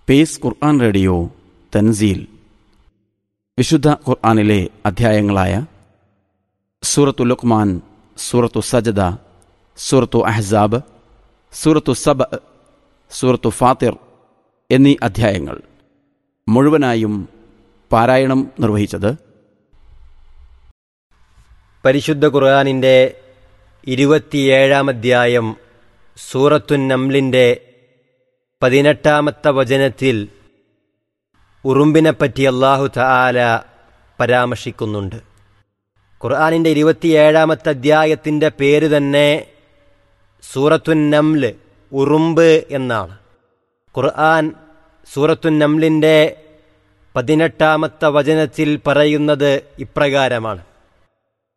pace ഖുർആൻ radio തൻസീൽ വിശുദ്ധ ഖുർആനിലെ അധ്യായങ്ങളായ സൂറത്തു ലുക്മാൻ സൂറത്തു സജദ സൂറത്തു അഹ്സാബ് സൂറത്തു സബ സൂറത്തു ഫാത്തിർ എന്നീ അധ്യായങ്ങൾ മുഴുവനായും പാരായണം നിർവഹിച്ചത് പരിശുദ്ധ ഖുർആാനിൻ്റെ ഇരുപത്തിയേഴാം അധ്യായം സൂറത്തുൻ നംലിൻ്റെ പതിനെട്ടാമത്തെ വചനത്തിൽ ഉറുമ്പിനെപ്പറ്റി അള്ളാഹു തആല പരാമർശിക്കുന്നുണ്ട് ഖുർആാനിൻ്റെ ഇരുപത്തിയേഴാമത്തെ അധ്യായത്തിൻ്റെ പേര് തന്നെ സൂറത്തുൻ നംല് ഉറുമ്പ് എന്നാണ് ഖുർആൻ സൂറത്തുൻ നംലിൻ്റെ പതിനെട്ടാമത്തെ വചനത്തിൽ പറയുന്നത് ഇപ്രകാരമാണ്